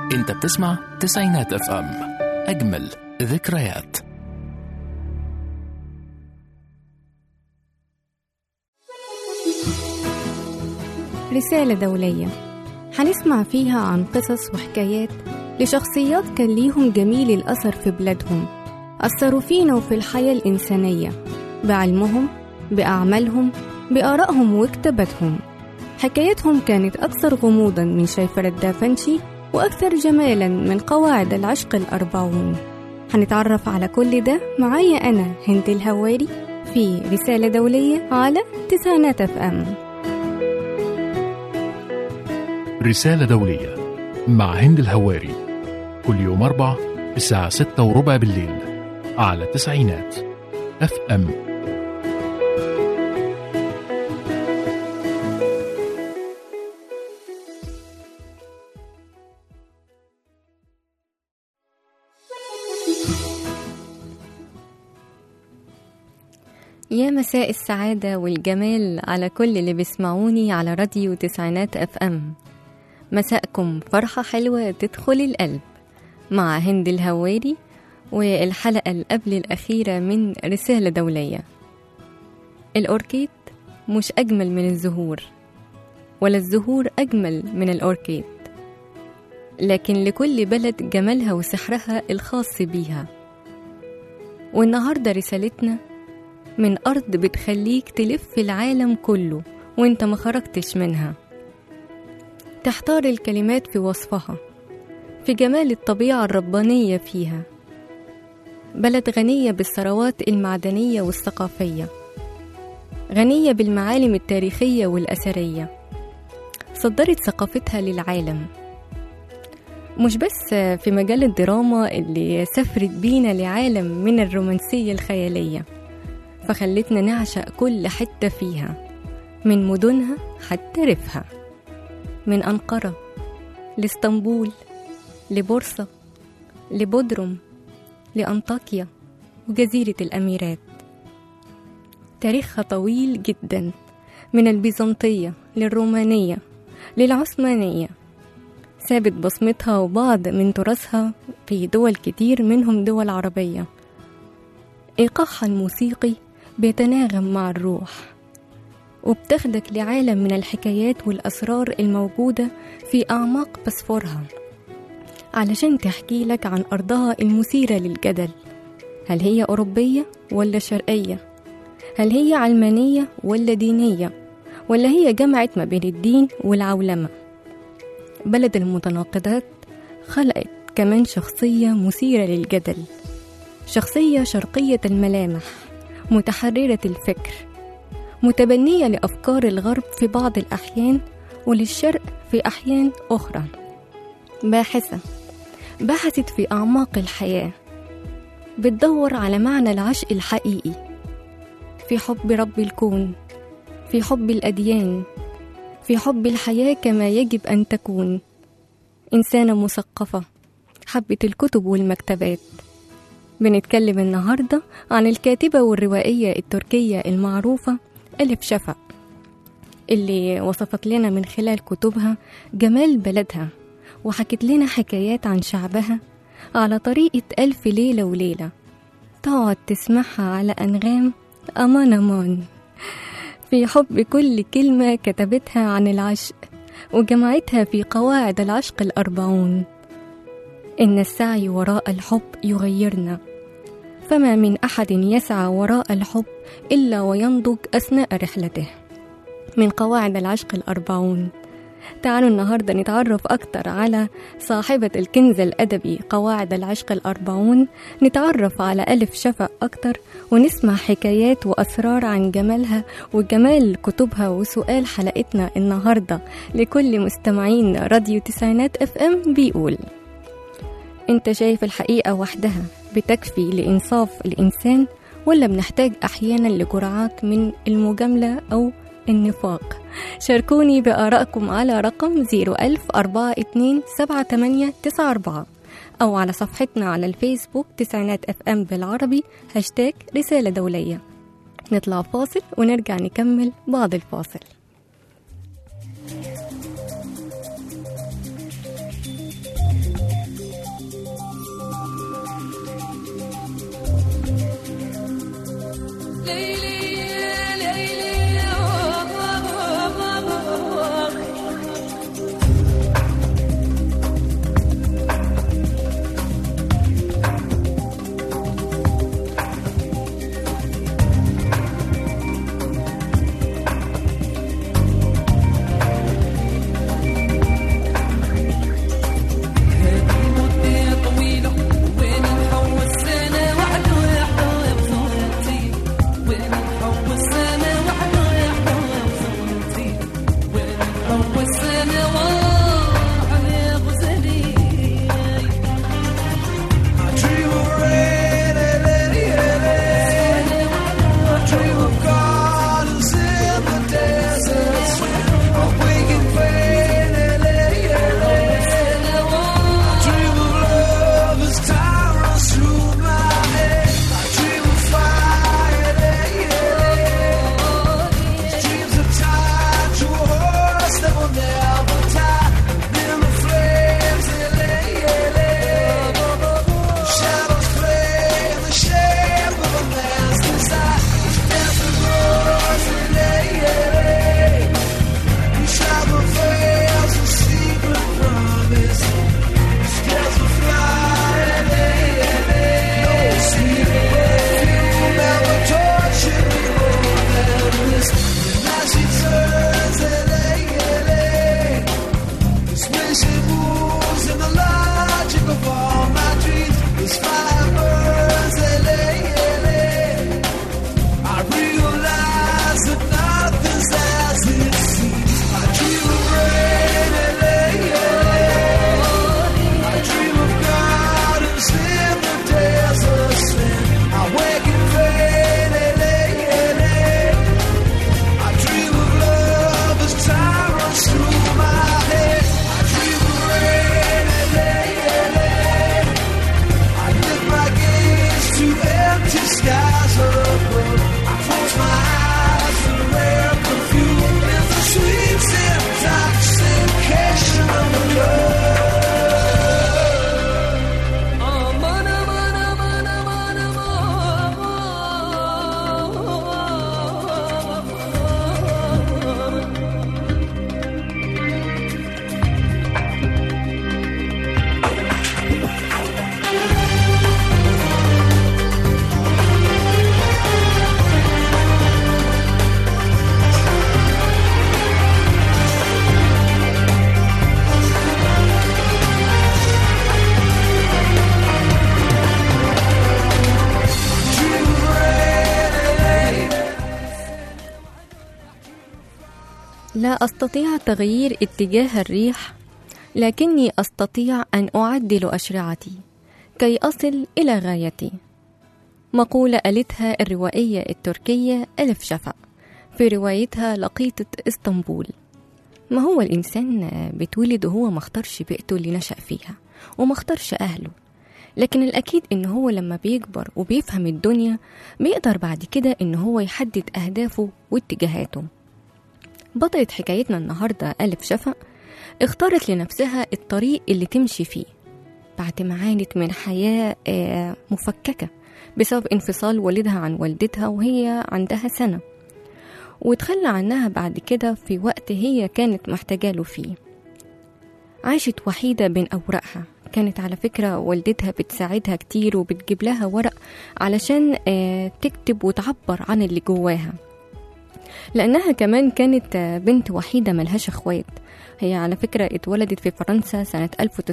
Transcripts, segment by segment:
انت بتسمع تسعينات اف ام اجمل ذكريات رسالة دولية هنسمع فيها عن قصص وحكايات لشخصيات كان ليهم جميل الأثر في بلادهم أثروا فينا وفي الحياة الإنسانية بعلمهم بأعمالهم بآرائهم وكتاباتهم حكايتهم كانت أكثر غموضا من شيفرة دافنشي وأكثر جمالا من قواعد العشق الأربعون هنتعرف على كل ده معايا أنا هند الهواري في رسالة دولية على تسعينات اف ام رسالة دولية مع هند الهواري كل يوم أربع الساعة ستة وربع بالليل على تسعينات اف ام يا مساء السعادة والجمال على كل اللي بيسمعوني على راديو تسعينات اف ام مساءكم فرحة حلوة تدخل القلب مع هند الهواري والحلقة اللي قبل الأخيرة من رسالة دولية الأوركيد مش أجمل من الزهور ولا الزهور أجمل من الأوركيد لكن لكل بلد جمالها وسحرها الخاص بيها والنهاردة رسالتنا من أرض بتخليك تلف العالم كله وانت ما خرجتش منها تحتار الكلمات في وصفها في جمال الطبيعة الربانية فيها بلد غنية بالثروات المعدنية والثقافية غنية بالمعالم التاريخية والأثرية صدرت ثقافتها للعالم مش بس في مجال الدراما اللي سافرت بينا لعالم من الرومانسية الخيالية فخلتنا نعشق كل حتة فيها من مدنها حتى ريفها من أنقرة لإسطنبول لبورصة لبودروم لأنطاكيا وجزيرة الأميرات تاريخها طويل جدا من البيزنطية للرومانية للعثمانية سابت بصمتها وبعض من تراثها في دول كتير منهم دول عربية إيقاعها الموسيقي بيتناغم مع الروح وبتاخدك لعالم من الحكايات والأسرار الموجودة في أعماق بسفورها علشان تحكي لك عن أرضها المثيرة للجدل هل هي أوروبية ولا شرقية؟ هل هي علمانية ولا دينية؟ ولا هي جمعت ما بين الدين والعولمة؟ بلد المتناقضات خلقت كمان شخصية مثيرة للجدل شخصية شرقية الملامح متحررة الفكر متبنية لأفكار الغرب في بعض الأحيان وللشرق في أحيان أخرى باحثة بحثت في أعماق الحياة بتدور على معنى العشق الحقيقي في حب رب الكون في حب الأديان في حب الحياة كما يجب أن تكون إنسانة مثقفة حبت الكتب والمكتبات بنتكلم النهاردة عن الكاتبة والروائية التركية المعروفة ألف شفق اللي وصفت لنا من خلال كتبها جمال بلدها وحكت لنا حكايات عن شعبها على طريقة ألف ليلة وليلة تقعد تسمعها على أنغام أمان أمان في حب كل كلمة كتبتها عن العشق وجمعتها في قواعد العشق الأربعون إن السعي وراء الحب يغيرنا فما من أحد يسعى وراء الحب إلا وينضج أثناء رحلته من قواعد العشق الأربعون تعالوا النهاردة نتعرف أكتر على صاحبة الكنز الأدبي قواعد العشق الأربعون نتعرف على ألف شفق أكتر ونسمع حكايات وأسرار عن جمالها وجمال كتبها وسؤال حلقتنا النهاردة لكل مستمعين راديو تسعينات اف ام بيقول انت شايف الحقيقة وحدها بتكفي لإنصاف الإنسان ولا بنحتاج أحيانا لجرعات من المجاملة أو النفاق شاركوني بآرائكم على رقم 010427894 أو على صفحتنا على الفيسبوك تسعينات اف ام بالعربي هاشتاج رسالة دولية نطلع فاصل ونرجع نكمل بعد الفاصل لا أستطيع تغيير اتجاه الريح لكني أستطيع أن أعدل أشرعتي كي أصل إلى غايتي مقولة قالتها الروائية التركية ألف شفق في روايتها لقيطة اسطنبول ما هو الإنسان بيتولد وهو ما اختارش بيئته اللي نشأ فيها وما اختارش أهله لكن الأكيد إن هو لما بيكبر وبيفهم الدنيا بيقدر بعد كده إن هو يحدد أهدافه واتجاهاته بطلة حكايتنا النهاردة ألف شفق اختارت لنفسها الطريق اللي تمشي فيه بعد ما عانت من حياة آه، مفككة بسبب انفصال والدها عن والدتها وهي عندها سنة وتخلى عنها بعد كده في وقت هي كانت محتاجة له فيه عاشت وحيدة بين أوراقها كانت على فكرة والدتها بتساعدها كتير وبتجيب لها ورق علشان آه، تكتب وتعبر عن اللي جواها لأنها كمان كانت آه، بنت وحيدة ملهاش اخوات هي على فكرة اتولدت في فرنسا سنة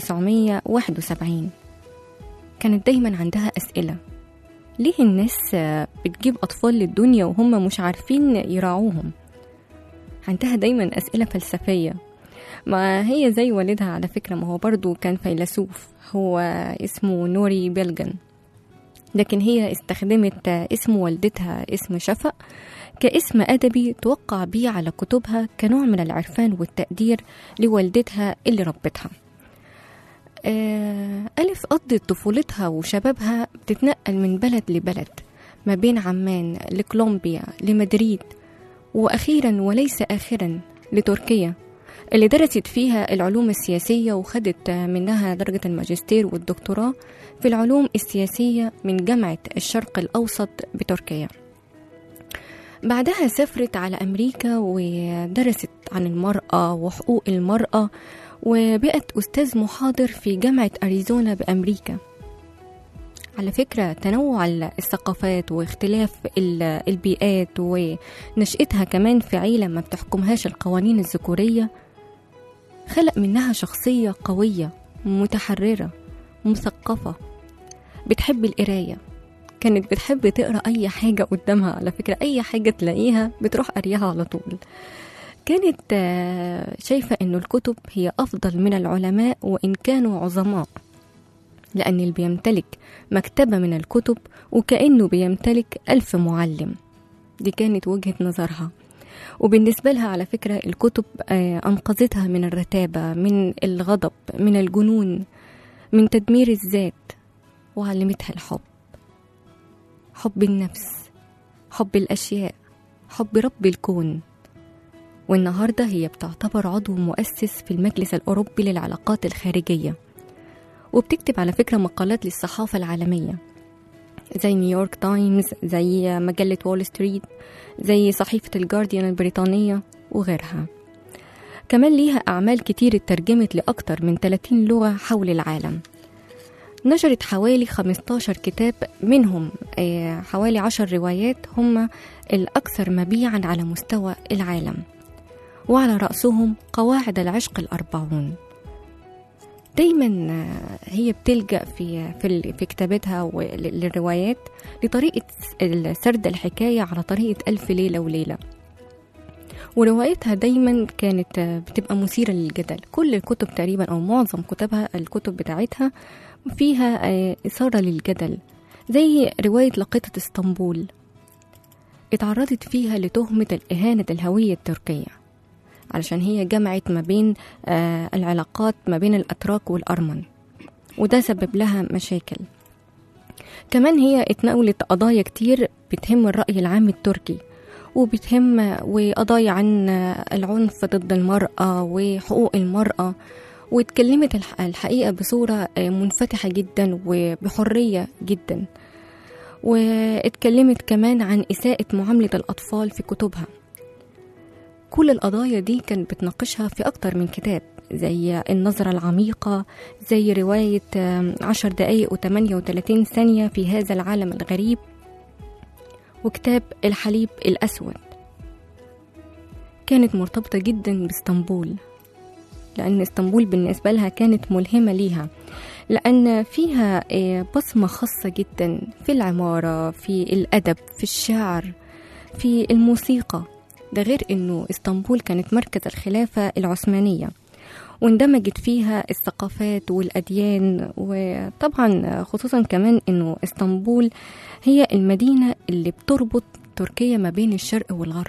1971 كانت دايما عندها أسئلة ليه الناس آه، بتجيب أطفال للدنيا وهم مش عارفين يراعوهم عندها دايما أسئلة فلسفية ما هي زي والدها على فكرة ما هو برضو كان فيلسوف هو اسمه نوري بيلجن لكن هي استخدمت آه، اسم والدتها اسم شفق كاسم أدبي توقع بيه على كتبها كنوع من العرفان والتقدير لوالدتها اللي ربتها آه، ألف قضت طفولتها وشبابها بتتنقل من بلد لبلد ما بين عمان لكولومبيا لمدريد وأخيرا وليس آخرا لتركيا اللي درست فيها العلوم السياسية وخدت منها درجة الماجستير والدكتوراه في العلوم السياسية من جامعة الشرق الأوسط بتركيا بعدها سافرت على أمريكا ودرست عن المرأة وحقوق المرأة وبقت أستاذ محاضر في جامعة أريزونا بأمريكا على فكرة تنوع الثقافات واختلاف ال- البيئات ونشأتها كمان في عيلة ما بتحكمهاش القوانين الذكورية خلق منها شخصية قوية متحررة مثقفة بتحب القراية كانت بتحب تقرا اي حاجه قدامها على فكره اي حاجه تلاقيها بتروح قاريها على طول كانت آه، شايفة أن الكتب هي أفضل من العلماء وإن كانوا عظماء لأن اللي بيمتلك مكتبة من الكتب وكأنه بيمتلك ألف معلم دي كانت وجهة نظرها وبالنسبة لها على فكرة الكتب آه، أنقذتها من الرتابة من الغضب من الجنون من تدمير الذات وعلمتها الحب حب النفس حب الأشياء حب رب الكون والنهاردة هي بتعتبر عضو مؤسس في المجلس الأوروبي للعلاقات الخارجية وبتكتب على فكرة مقالات للصحافة العالمية زي نيويورك تايمز زي مجلة وول ستريت زي صحيفة الجارديان البريطانية وغيرها كمان ليها أعمال كتير اترجمت لأكتر من 30 لغة حول العالم نشرت حوالي 15 كتاب منهم آه، حوالي 10 روايات هم الأكثر مبيعا على مستوى العالم وعلى رأسهم قواعد العشق الأربعون دايما آه، هي بتلجأ في في ال- في كتابتها ول- للروايات لطريقة س- سرد الحكاية على طريقة ألف ليلة وليلة وروايتها دايما كانت آه، بتبقى مثيرة للجدل كل الكتب تقريبا أو معظم كتبها الكتب بتاعتها فيها آه، إثارة للجدل زي رواية لقطة اسطنبول اتعرضت فيها لتهمة الإهانة الهوية التركية علشان هي جمعت ما بين آه، العلاقات ما بين الأتراك والأرمن وده سبب لها مشاكل كمان هي اتناولت قضايا كتير بتهم الرأي العام التركي وبتهم وقضايا عن العنف ضد المرأة وحقوق المرأة واتكلمت الح- الحقيقة بصورة آه، منفتحة جدا وبحرية جدا واتكلمت كمان عن إساءة معاملة الأطفال في كتبها كل القضايا دي كانت بتناقشها في أكتر من كتاب زي النظرة العميقة زي رواية آم، عشر دقايق وتمانية وتلاتين ثانية في هذا العالم الغريب وكتاب الحليب الأسود كانت مرتبطة جدا باسطنبول لأن اسطنبول بالنسبة لها كانت ملهمة ليها لأن فيها آه، بصمة خاصة جدا في العمارة في الأدب في الشعر في الموسيقى ده غير أنه اسطنبول كانت مركز الخلافة العثمانية واندمجت فيها الثقافات والأديان وطبعا خصوصا كمان أنه اسطنبول هي المدينة اللي بتربط تركيا ما بين الشرق والغرب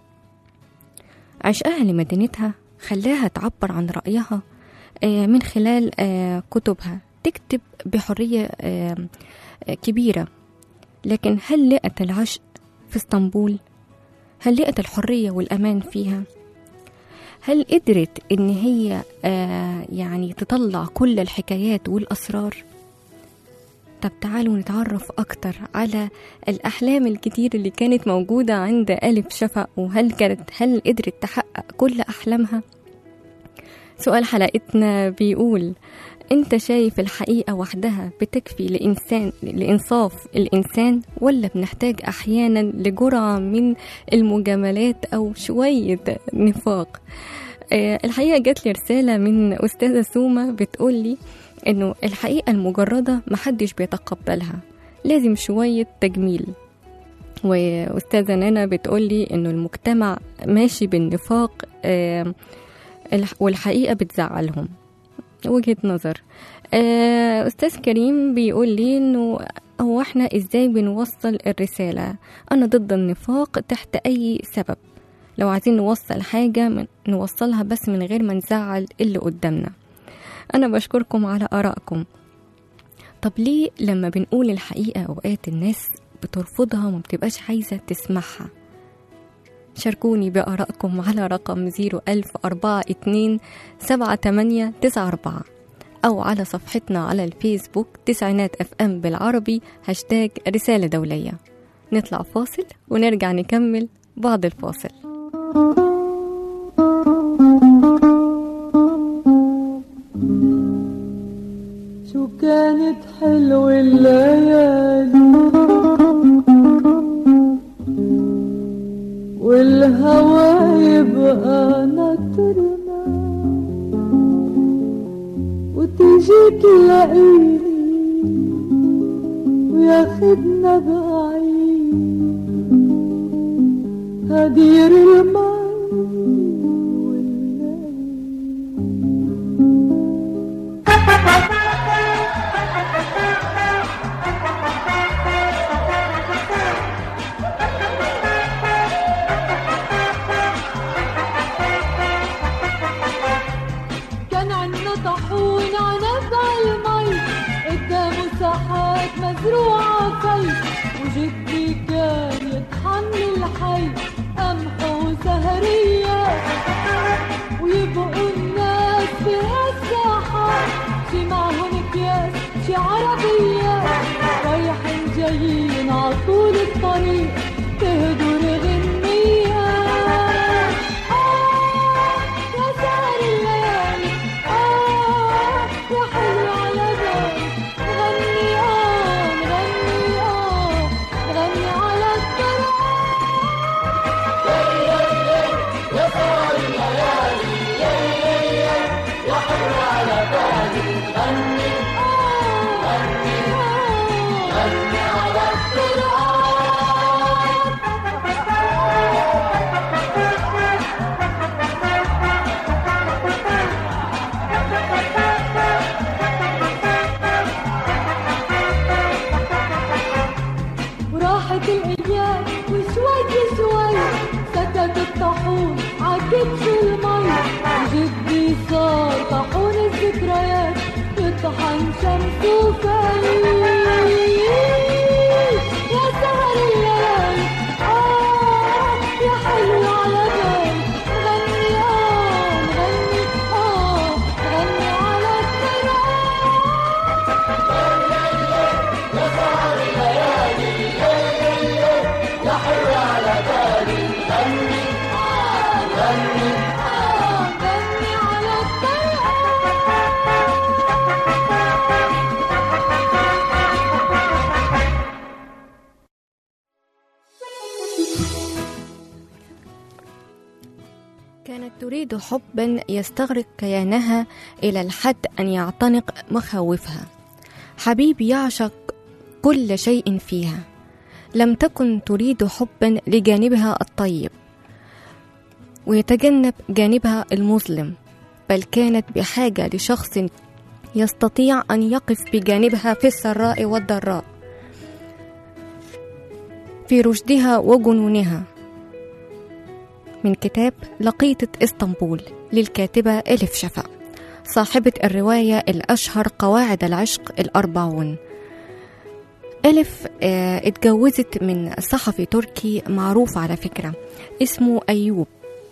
عشقها لمدينتها خلاها تعبر عن رأيها آه، من خلال آه، كتبها تكتب بحرية آه، آه، كبيرة لكن هل لقت العشق في اسطنبول؟ هل لقت الحرية والأمان فيها؟ هل قدرت إن هي آه، يعني تطلع كل الحكايات والأسرار؟ طب تعالوا نتعرف أكتر على الأحلام الكتير اللي كانت موجودة عند ألف شفق وهل كانت هل قدرت تحقق كل أحلامها؟ سؤال حلقتنا بيقول انت شايف الحقيقة وحدها بتكفي لإنسان لإنصاف الإنسان ولا بنحتاج أحيانا لجرعة من المجاملات أو شوية نفاق آه، الحقيقة جات لي رسالة من أستاذة سومة بتقول لي إنه الحقيقة المجردة محدش بيتقبلها لازم شوية تجميل وأستاذة نانا بتقول لي إنه المجتمع ماشي بالنفاق آه، الح- والحقيقة بتزعلهم وجهة نظر آه، أستاذ كريم بيقول لي إنه هو احنا ازاي بنوصل الرسالة أنا ضد النفاق تحت أي سبب لو عايزين نوصل حاجة من نوصلها بس من غير ما نزعل اللي قدامنا أنا بشكركم على آرائكم طب ليه لما بنقول الحقيقة أوقات الناس بترفضها وما بتبقاش عايزة تسمعها شاركوني بآرائكم على رقم 01042 7894 أو على صفحتنا على الفيسبوك تسعينات اف ام بالعربي هاشتاج رسالة دولية نطلع فاصل ونرجع نكمل بعد الفاصل شو كانت حلوة الليالي والهوى يبقى ناطرنا وتيجي تلاقيني وياخدنا بعيد هدير المي طاحون عنب عالمي قدامه ساحات مزروعة في وجدي كان يطحن الحي قمح وسهرية ويبقوا الناس في هالساحات شي معهم اكياس شي عربية رايحين جايين عطول الطريق تهدر غنية آه يا سهر الليالي آه يا حلو على بالي غني آه نغني آه نغني على الطريق وراحت الايام وشوي شوي سكت الطاحون عكتش المي وجدي صار طاحون الذكريات يطحن شمس وفاي يا سهر الليالي آه يا حلو على بالي نغني آه نغني آه نغني على الطريق غني على الطريق كانت تريد حبا يستغرق كيانها إلى الحد أن يعتنق مخاوفها حبيب يعشق كل شيء فيها لم تكن تريد حبا لجانبها الطيب ويتجنب جانبها المظلم بل كانت بحاجة لشخص يستطيع أن يقف بجانبها في السراء والضراء في رشدها وجنونها من كتاب لقيطة اسطنبول للكاتبة ألف شفا صاحبة الرواية الأشهر قواعد العشق الأربعون ألف آه، اتجوزت من صحفي تركي معروف على فكرة اسمه أيوب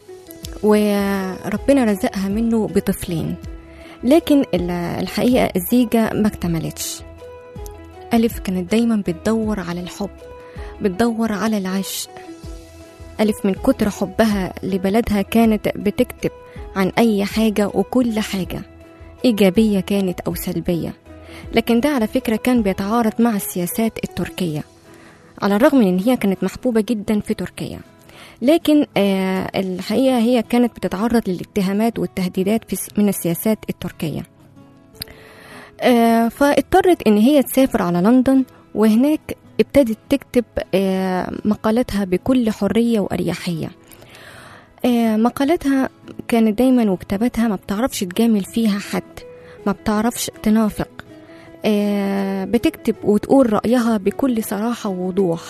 وربنا رزقها منه بطفلين لكن ال- الحقيقة الزيجة ما اكتملتش ألف كانت دايما بتدور على الحب بتدور على العشق ألف من كتر حبها لبلدها كانت بتكتب عن أي حاجة وكل حاجة إيجابية كانت أو سلبية لكن ده على فكرة كان بيتعارض مع السياسات التركية على الرغم من إن هي كانت محبوبة جدا في تركيا لكن آه الحقيقة هي كانت بتتعرض للاتهامات والتهديدات في الس- من السياسات التركية آه فاضطرت إن هي تسافر على لندن وهناك ابتدت تكتب آه مقالاتها بكل حرية وأريحية آه مقالاتها كانت دايما وكتاباتها ما بتعرفش تجامل فيها حد ما بتعرفش تنافق آه بتكتب وتقول رأيها بكل صراحة ووضوح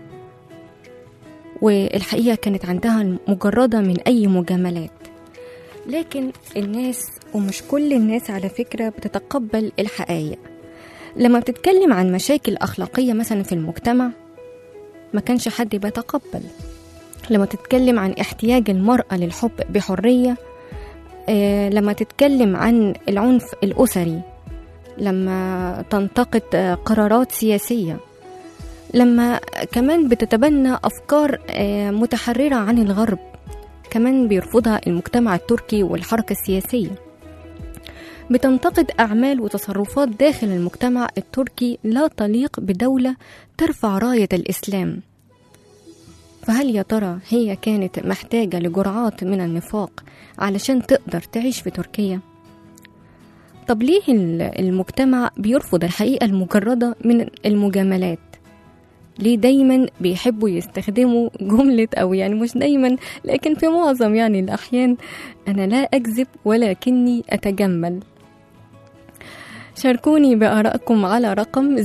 والحقيقة كانت عندها مجردة من أي مجاملات لكن الناس ومش كل الناس على فكرة بتتقبل الحقائق لما بتتكلم عن مشاكل أخلاقية مثلا في المجتمع ما كانش حد بيتقبل لما تتكلم عن احتياج المرأة للحب بحرية آه، لما تتكلم عن العنف الأسري لما تنتقد آه، قرارات سياسية لما كمان بتتبنى أفكار آه، متحررة عن الغرب كمان بيرفضها المجتمع التركي والحركة السياسية بتنتقد أعمال وتصرفات داخل المجتمع التركي لا تليق بدولة ترفع راية الإسلام فهل يا ترى هي كانت محتاجة لجرعات من النفاق علشان تقدر تعيش في تركيا؟ طب ليه ال- المجتمع بيرفض الحقيقة المجردة من المجاملات؟ ليه دايما بيحبوا يستخدموا جملة أو يعني مش دايما لكن في معظم يعني الأحيان أنا لا أكذب ولكني أتجمل شاركوني بآرائكم على رقم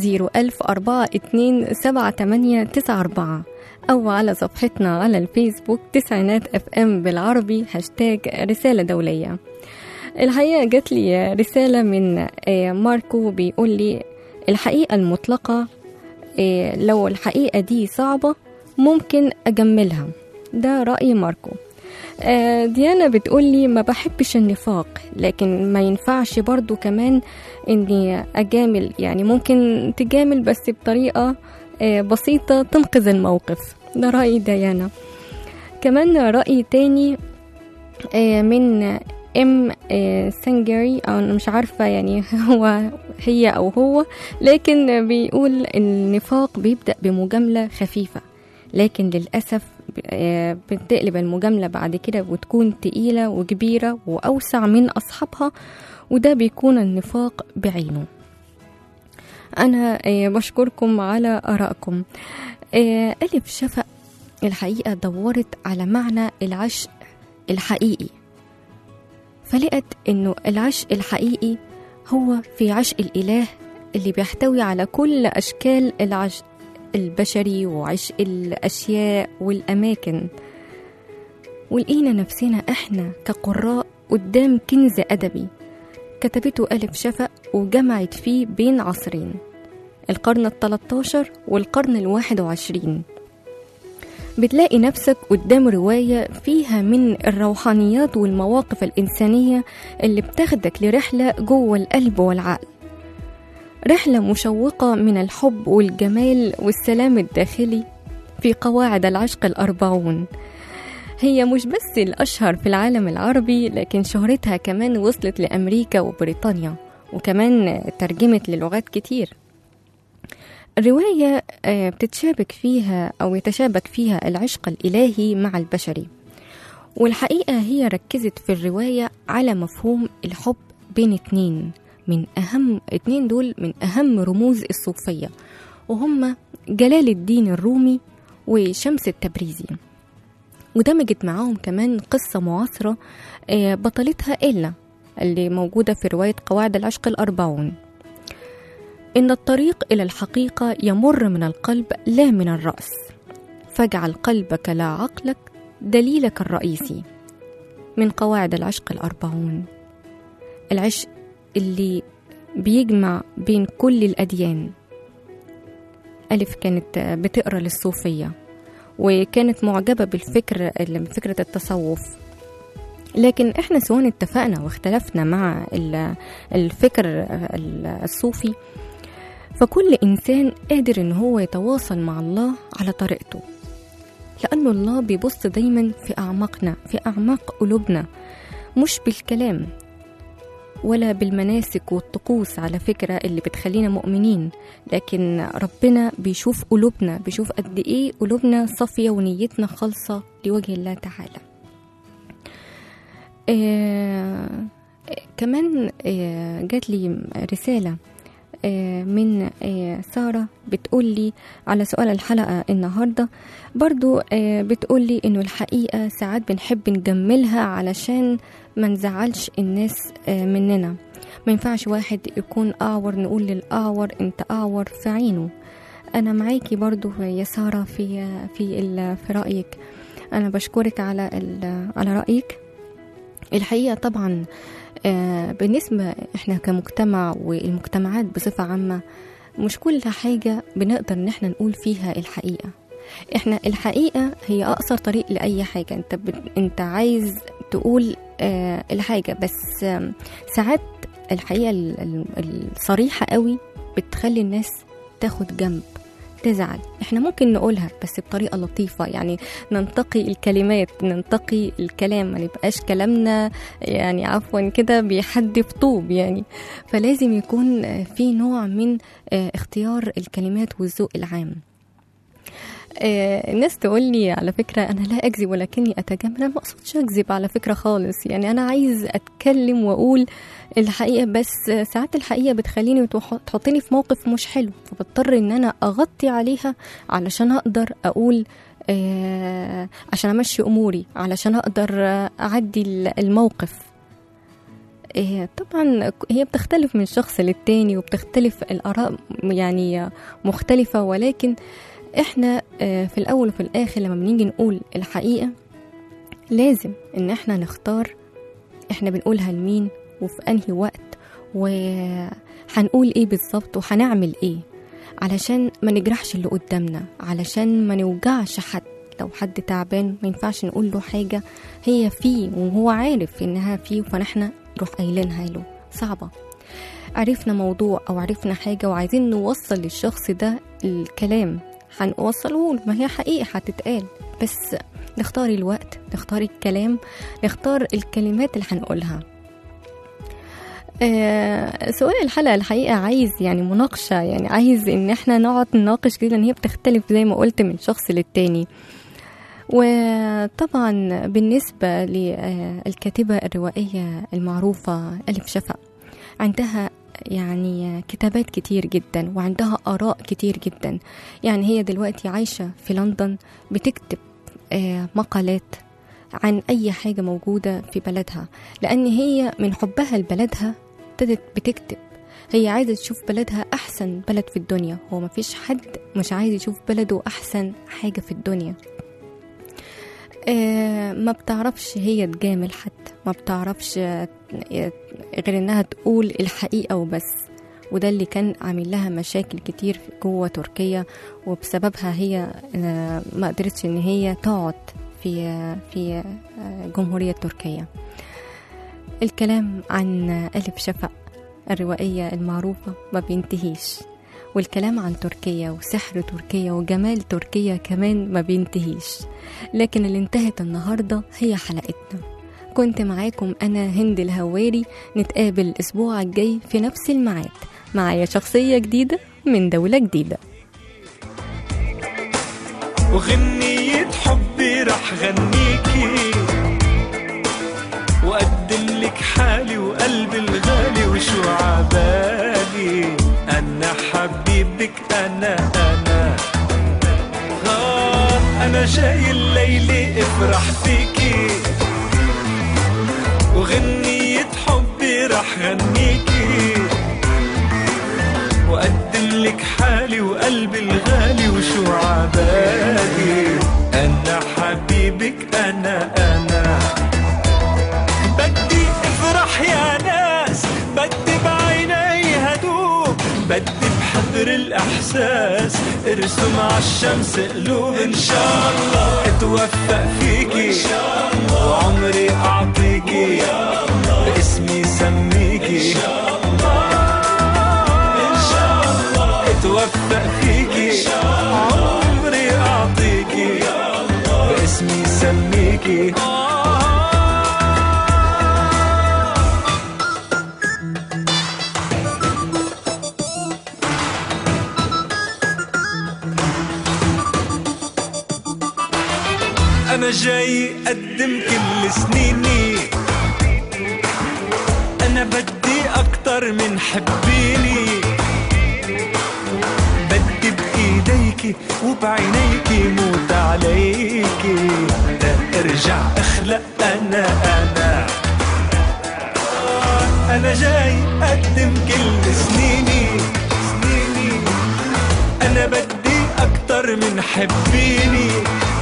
010427894 أو على صفحتنا على الفيسبوك تسعينات اف ام بالعربي هاشتاج رسالة دولية الحقيقة جات لي رسالة من آه، ماركو بيقول لي الحقيقة المطلقة آه، لو الحقيقة دي صعبة ممكن أجملها ده رأي ماركو آه، ديانا بتقول لي ما بحبش النفاق لكن ما ينفعش برضو كمان اني اجامل يعني ممكن تجامل بس بطريقة آه، بسيطة تنقذ الموقف ده رأي ديانا كمان رأي تاني آه، من ام آه، سنجري او أنا مش عارفة يعني هو هي او هو لكن بيقول النفاق بيبدأ بمجاملة خفيفة لكن للأسف آه، بتقلب المجاملة بعد كده وتكون تقيلة وكبيرة وأوسع من أصحابها وده بيكون النفاق بعينه أنا آه، بشكركم على آرائكم آه، ألف شفق الحقيقة دورت على معنى العشق الحقيقي فلقت إنه العشق الحقيقي هو في عشق الإله اللي بيحتوي على كل أشكال العشق البشري وعشق الأشياء والأماكن ولقينا نفسنا إحنا كقراء قدام كنز أدبي كتبته ألف شفق وجمعت فيه بين عصرين القرن التلتاشر والقرن الواحد وعشرين بتلاقي نفسك قدام رواية فيها من الروحانيات والمواقف الإنسانية اللي بتاخدك لرحلة جوه القلب والعقل رحلة مشوقة من الحب والجمال والسلام الداخلي في قواعد العشق الأربعون هي مش بس الأشهر في العالم العربي لكن شهرتها كمان وصلت لأمريكا وبريطانيا وكمان ترجمت للغات كتير الرواية آه، بتتشابك فيها أو يتشابك فيها العشق الإلهي مع البشري والحقيقة هي ركزت في الرواية على مفهوم الحب بين اتنين من أهم اتنين دول من أهم رموز الصوفية وهم جلال الدين الرومي وشمس التبريزي ودمجت معاهم كمان قصة معاصرة آه، بطلتها إلا اللي موجودة في رواية قواعد العشق الأربعون إن الطريق إلى الحقيقة يمر من القلب لا من الرأس فاجعل قلبك لا عقلك دليلك الرئيسي من قواعد العشق الأربعون العشق اللي بيجمع بين كل الأديان ألف كانت بتقرأ للصوفية وكانت معجبة بالفكر بفكرة التصوف لكن احنا سواء اتفقنا واختلفنا مع ال- الفكر ال- الصوفي فكل إنسان قادر إن هو يتواصل مع الله على طريقته لأنه الله بيبص دايما في أعماقنا في أعماق قلوبنا مش بالكلام ولا بالمناسك والطقوس على فكرة اللي بتخلينا مؤمنين لكن ربنا بيشوف قلوبنا بيشوف قد إيه قلوبنا صافية ونيتنا خالصة لوجه الله تعالى آه كمان آه جات لي رسالة آه من آه سارة بتقول لي على سؤال الحلقة النهاردة برضو آه بتقول لي إنه الحقيقة ساعات بنحب نجملها علشان ما نزعلش الناس آه مننا ما ينفعش واحد يكون أعور نقول للأعور أنت أعور في عينه أنا معاكي برضو يا سارة في في ال- في رأيك أنا بشكرك على ال- على رأيك الحقيقة طبعا آه، بالنسبة احنا كمجتمع والمجتمعات بصفة عامة مش كل حاجة بنقدر ان احنا نقول فيها الحقيقة احنا الحقيقة هي اقصر طريق لأي حاجة انت بت... انت عايز تقول آه الحاجة بس آم، ساعات الحقيقة ال- ال- الصريحة قوي بتخلي الناس تاخد جنب تزعل احنا ممكن نقولها بس بطريقة لطيفة يعني ننتقي الكلمات ننتقي الكلام ما نبقاش كلامنا يعني عفوا كده بيحدف طوب يعني فلازم يكون آه، في نوع من آه، اختيار الكلمات والذوق العام آه، الناس تقول لي على فكرة أنا لا أكذب ولكني أتجمل أنا ما أقصدش أكذب على فكرة خالص يعني أنا عايز أتكلم وأقول الحقيقة بس ساعات الحقيقة بتخليني وتح- تحطني في موقف مش حلو فبضطر إن أنا أغطي عليها علشان أقدر أقول آه عشان أمشي أموري علشان أقدر آه، أعدي ال- الموقف إيه طبعا هي بتختلف من شخص للتاني وبتختلف الآراء يعني مختلفة ولكن احنا آه، في الأول وفي الآخر لما بنيجي نقول الحقيقة لازم إن احنا نختار احنا بنقولها لمين وفي انهي وقت وهنقول ايه بالظبط وهنعمل ايه علشان ما نجرحش اللي قدامنا علشان ما نوجعش حد لو حد تعبان ما ينفعش نقول له حاجة هي فيه وهو عارف انها فيه فنحن نروح قايلينها له صعبة عرفنا موضوع او عرفنا حاجة وعايزين نوصل للشخص ده الكلام هنوصله له ما هي حقيقة هتتقال بس نختار الوقت نختار الكلام نختار الكلمات اللي هنقولها آه سؤال الحلقة الحقيقة عايز يعني مناقشة يعني عايز ان احنا نقعد نناقش كده لان هي بتختلف زي ما قلت من شخص للتاني وطبعا بالنسبة للكاتبة الروائية المعروفة ألف شفق عندها يعني كتابات كتير جدا وعندها آراء كتير جدا يعني هي دلوقتي عايشة في لندن بتكتب آه، مقالات عن أي حاجة موجودة في بلدها لأن هي من حبها لبلدها ابتدت بتكتب هي عايزة تشوف بلدها أحسن بلد في الدنيا هو مفيش حد مش عايز يشوف بلده أحسن حاجة في الدنيا آه، ما بتعرفش هي تجامل حد ما بتعرفش آه، غير انها تقول الحقيقة وبس وده اللي كان عامل لها مشاكل كتير في- جوه تركيا وبسببها هي آه، ما قدرتش ان هي تقعد في آه، في آه، جمهورية تركيا الكلام عن ألف شفق الروائية المعروفة ما بينتهيش والكلام عن تركيا وسحر تركيا وجمال تركيا كمان ما بينتهيش لكن اللي انتهت النهاردة هي حلقتنا كنت معاكم أنا هند الهواري نتقابل الأسبوع الجاي في نفس الميعاد معايا شخصية جديدة من دولة جديدة وغنية حبي رح غنيكي وأقدم لك حالي وقلبي الغالي وشو عبالي أنا حبيبك أنا أنا غار أنا جاي الليلة افرح فيكي وغنية حبي رح غنيكي وأقدم لك حالي وقلبي الغالي وشو عبالي أنا حبيبك أنا أنا بدي افرح يا ناس بدي بعيني هدوء بدي بحضر الإحساس ارسم عالشمس قلوب إن شاء الله اتوفق فيكي إن شاء الله وعمري أعطيكي باسمي سميكي اتوفق فيكي عمري اعطيكي باسمي سميكي انا جاي اقدم كل سنيني انا بدي اكتر من حبيني بدي بايديكي وبعينيكي موت عليكي لا ارجع اخلق انا انا انا جاي اقدم كل سنيني سنيني انا بدي اكتر من حبيني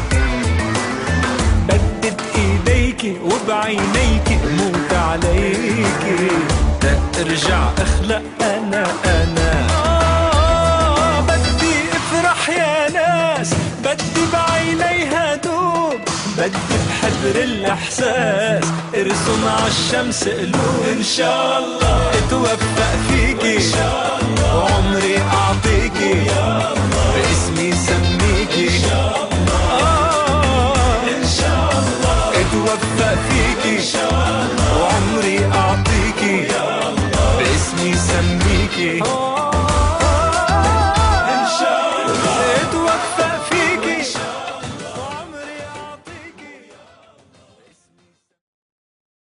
بدي بايديكي وبعينيكي موت عليكي لا ارجع اخلق انا انا آه بدي افرح يا ناس بدي بعينيها دوب بدي بحضر الاحساس ارسم عالشمس قلوب ان شاء الله اتوفق فيكي ان شاء الله وعمري اعطيكي باسمي سميكي ان شاء الله ان شاء الله اتوفق فيكي ان شاء الله وعمري اعطيكي باسمي سميكي